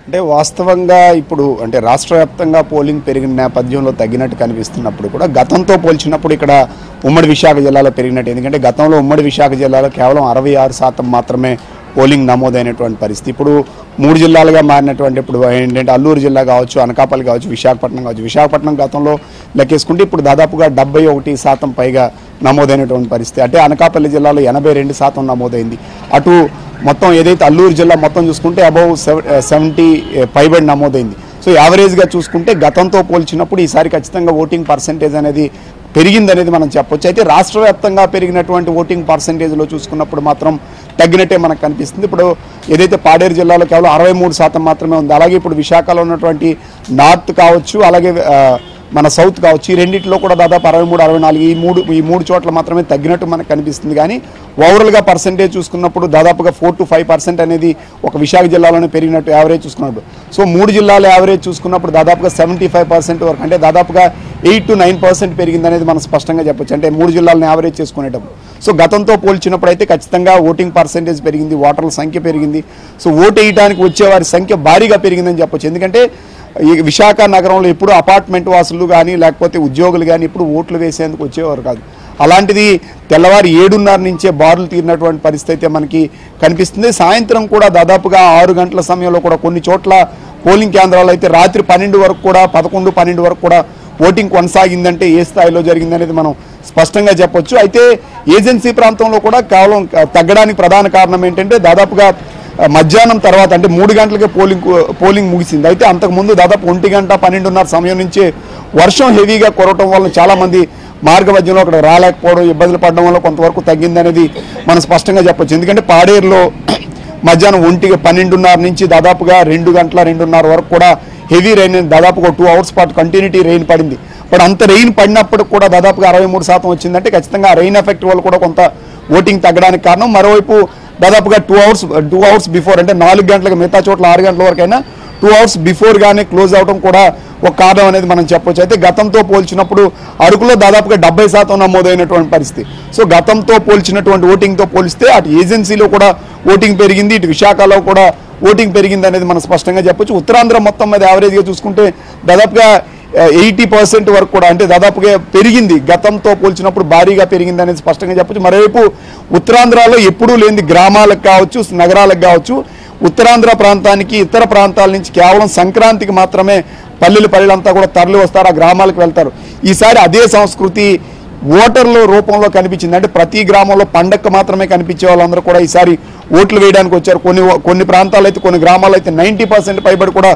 అంటే వాస్తవంగా ఇప్పుడు అంటే రాష్ట్ర వ్యాప్తంగా పోలింగ్ పెరిగిన నేపథ్యంలో తగ్గినట్టు కనిపిస్తున్నప్పుడు కూడా గతంతో పోల్చినప్పుడు ఇక్కడ ఉమ్మడి విశాఖ జిల్లాలో పెరిగినట్టు ఎందుకంటే గతంలో ఉమ్మడి విశాఖ జిల్లాలో కేవలం అరవై ఆరు శాతం మాత్రమే పోలింగ్ నమోదైనటువంటి పరిస్థితి ఇప్పుడు మూడు జిల్లాలుగా మారినటువంటి ఇప్పుడు ఏంటంటే అల్లూరు జిల్లా కావచ్చు అనకాపల్లి కావచ్చు విశాఖపట్నం కావచ్చు విశాఖపట్నం గతంలో లెక్కేసుకుంటే ఇప్పుడు దాదాపుగా డెబ్బై ఒకటి శాతం పైగా నమోదైనటువంటి పరిస్థితి అంటే అనకాపల్లి జిల్లాలో ఎనభై రెండు శాతం నమోదైంది అటు మొత్తం ఏదైతే అల్లూరు జిల్లా మొత్తం చూసుకుంటే అబౌవ్ సెవెంటీ పైబడి నమోదైంది సో యావరేజ్గా చూసుకుంటే గతంతో పోల్చినప్పుడు ఈసారి ఖచ్చితంగా ఓటింగ్ పర్సంటేజ్ అనేది పెరిగిందనేది మనం చెప్పొచ్చు అయితే రాష్ట్ర వ్యాప్తంగా పెరిగినటువంటి ఓటింగ్ పర్సంటేజ్లో చూసుకున్నప్పుడు మాత్రం తగ్గినట్టే మనకు కనిపిస్తుంది ఇప్పుడు ఏదైతే పాడేరు జిల్లాలో కేవలం అరవై మూడు శాతం మాత్రమే ఉంది అలాగే ఇప్పుడు విశాఖలో ఉన్నటువంటి నార్త్ కావచ్చు అలాగే ఆ, మన సౌత్ కావచ్చు ఈ రెండింటిలో కూడా దాదాపు అరవై మూడు అరవై నాలుగు ఈ మూడు ఈ మూడు చోట్ల మాత్రమే తగ్గినట్టు మనకు కనిపిస్తుంది కానీ ఓవరాల్గా పర్సంటేజ్ చూసుకున్నప్పుడు దాదాపుగా ఫోర్ టు ఫైవ్ పర్సెంట్ అనేది ఒక విశాఖ జిల్లాలోనే పెరిగినట్టు యావరేజ్ చూసుకున్నప్పుడు సో మూడు జిల్లాల యావరేజ్ చూసుకున్నప్పుడు దాదాపుగా సెవెంటీ ఫైవ్ పర్సెంట్ వరకు అంటే దాదాపుగా ఎయిట్ టు నైన్ పర్సెంట్ పెరిగిందనేది మనం స్పష్టంగా చెప్పొచ్చు అంటే మూడు జిల్లాలను యావరేజ్ చేసుకునేటప్పుడు సో గతంతో పోల్చినప్పుడు అయితే ఖచ్చితంగా ఓటింగ్ పర్సెంటేజ్ పెరిగింది ఓటర్ల సంఖ్య పెరిగింది సో ఓటు వేయడానికి వచ్చే వారి సంఖ్య భారీగా పెరిగిందని చెప్పొచ్చు ఎందుకంటే ఈ విశాఖ నగరంలో ఎప్పుడు అపార్ట్మెంట్ వాసులు కానీ లేకపోతే ఉద్యోగులు కానీ ఎప్పుడు ఓట్లు వేసేందుకు వచ్చేవారు కాదు అలాంటిది తెల్లవారు ఏడున్నర నుంచే బారులు తీరినటువంటి పరిస్థితి అయితే మనకి కనిపిస్తుంది సాయంత్రం కూడా దాదాపుగా ఆరు గంటల సమయంలో కూడా కొన్ని చోట్ల పోలింగ్ కేంద్రాలు అయితే రాత్రి పన్నెండు వరకు కూడా పదకొండు పన్నెండు వరకు కూడా ఓటింగ్ కొనసాగిందంటే ఏ స్థాయిలో జరిగిందనేది మనం స్పష్టంగా చెప్పొచ్చు అయితే ఏజెన్సీ ప్రాంతంలో కూడా కేవలం తగ్గడానికి ప్రధాన కారణం ఏంటంటే దాదాపుగా ఆ, మధ్యాహ్నం తర్వాత అంటే మూడు గంటలకే పోలింగ్ పోలింగ్ ముగిసింది అయితే అంతకుముందు దాదాపు ఒంటి గంట పన్నెండున్నర సమయం నుంచే వర్షం హెవీగా కురవటం వల్ల చాలామంది మార్గ మధ్యంలో అక్కడ రాలేకపోవడం ఇబ్బందులు పడడం వల్ల కొంతవరకు తగ్గిందనేది మనం స్పష్టంగా చెప్పొచ్చు ఎందుకంటే పాడేరులో మధ్యాహ్నం ఒంటికి పన్నెండున్నర నుంచి దాదాపుగా రెండు గంటల రెండున్నర వరకు కూడా హెవీ రెయిన్ దాదాపుగా టూ అవర్స్ పాటు కంటిన్యూటీ రెయిన్ పడింది బట్ అంత రెయిన్ పడినప్పుడు కూడా దాదాపుగా అరవై మూడు శాతం వచ్చిందంటే ఖచ్చితంగా ఆ రెయిన్ ఎఫెక్ట్ వల్ల కూడా కొంత ఓటింగ్ తగ్గడానికి కారణం మరోవైపు దాదాపుగా two hours two hours before అంటే నాలుగు గంటలకు మిగతా చోట్ల ఆరు గంటల వరకైనా టూ అవర్స్ బిఫోర్ గానే క్లోజ్ అవడం కూడా ఒక కారణం అనేది మనం చెప్పొచ్చు అయితే గతంతో పోల్చినప్పుడు అరకులో దాదాపుగా డెబ్బై శాతం నమోదైనటువంటి పరిస్థితి సో గతంతో పోల్చినటువంటి ఓటింగ్తో పోలిస్తే అటు ఏజెన్సీలో కూడా ఓటింగ్ పెరిగింది ఇటు విశాఖలో కూడా ఓటింగ్ పెరిగింది అనేది మనం స్పష్టంగా చెప్పొచ్చు ఉత్తరాంధ్ర మొత్తం మీద యావరేజ్గా చూసుకుంటే దాదాపుగా ఎయిటీ పర్సెంట్ వరకు కూడా అంటే దాదాపుగా పెరిగింది గతంతో పోల్చినప్పుడు భారీగా పెరిగింది అనేది స్పష్టంగా చెప్పొచ్చు మరోవైపు ఉత్తరాంధ్రలో ఎప్పుడూ లేని గ్రామాలకు కావచ్చు నగరాలకు కావచ్చు ఉత్తరాంధ్ర ప్రాంతానికి ఇతర ప్రాంతాల నుంచి కేవలం సంక్రాంతికి మాత్రమే పల్లెలు పల్లెలంతా కూడా తరలి వస్తారు ఆ గ్రామాలకు వెళ్తారు ఈసారి అదే సంస్కృతి ఓటర్ల రూపంలో కనిపించింది అంటే ప్రతి గ్రామంలో పండగకు మాత్రమే కనిపించే వాళ్ళందరూ కూడా ఈసారి ఓట్లు వేయడానికి వచ్చారు కొన్ని కొన్ని ప్రాంతాలు అయితే కొన్ని గ్రామాలు అయితే నైంటీ పర్సెంట్ పైబడి కూడా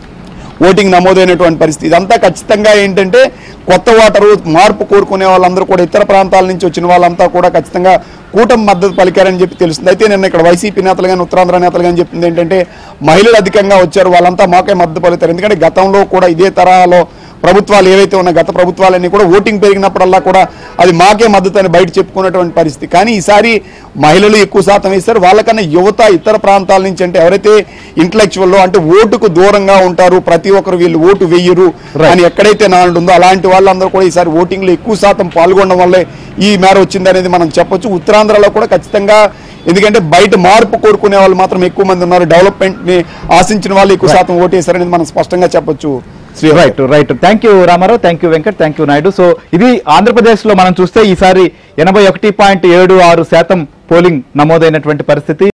ఓటింగ్ నమోదైనటువంటి పరిస్థితి ఇదంతా ఖచ్చితంగా ఏంటంటే కొత్త ఓటరు మార్పు కోరుకునే వాళ్ళందరూ కూడా ఇతర ప్రాంతాల నుంచి వచ్చిన వాళ్ళంతా కూడా ఖచ్చితంగా కూటమి మద్దతు పలికారని చెప్పి తెలుస్తుంది అయితే నిన్న ఇక్కడ వైసీపీ నేతలు కానీ ఉత్తరాంధ్ర నేతలు కానీ చెప్పింది ఏంటంటే మహిళలు అధికంగా వచ్చారు వాళ్ళంతా మాకే మద్దతు పలుకుతారు ఎందుకంటే గతంలో కూడా ఇదే తరహాలో ప్రభుత్వాలు ఏవైతే ఉన్నాయో గత ప్రభుత్వాలన్నీ కూడా ఓటింగ్ పెరిగినప్పుడల్లా కూడా అది మాకే మద్దతు అని బయట చెప్పుకున్నటువంటి పరిస్థితి కానీ ఈసారి మహిళలు ఎక్కువ శాతం వేస్తారు వాళ్ళకన్నా యువత ఇతర ప్రాంతాల నుంచి అంటే ఎవరైతే ఇంటలెక్చువల్ అంటే ఓటుకు దూరంగా ఉంటారు ప్రతి ఒక్కరు వీళ్ళు ఓటు వెయ్యరు అని ఎక్కడైతే నానుడు ఉందో అలాంటి వాళ్ళందరూ కూడా ఈసారి ఓటింగ్ లో ఎక్కువ శాతం పాల్గొనడం వల్లే ఈ మేర వచ్చింది అనేది మనం చెప్పొచ్చు ఉత్తరాంధ్రలో కూడా ఖచ్చితంగా ఎందుకంటే బయట మార్పు కోరుకునే వాళ్ళు మాత్రం ఎక్కువ మంది ఉన్నారు డెవలప్మెంట్ ని ఆశించిన వాళ్ళు ఎక్కువ శాతం ఓటేశారనేది మనం స్పష్టంగా చెప్పొచ్చు Shri right right thank you Ramarao thank you Venkat thank you Naidu so ఇది ఆంధ్రప్రదేశ్ లో మనం చూస్తే ఈసారి ఎనభై ఒకటి పాయింట్ ఏడు ఆరు శాతం పోలింగ్ నమోదైనటువంటి పరిస్థితి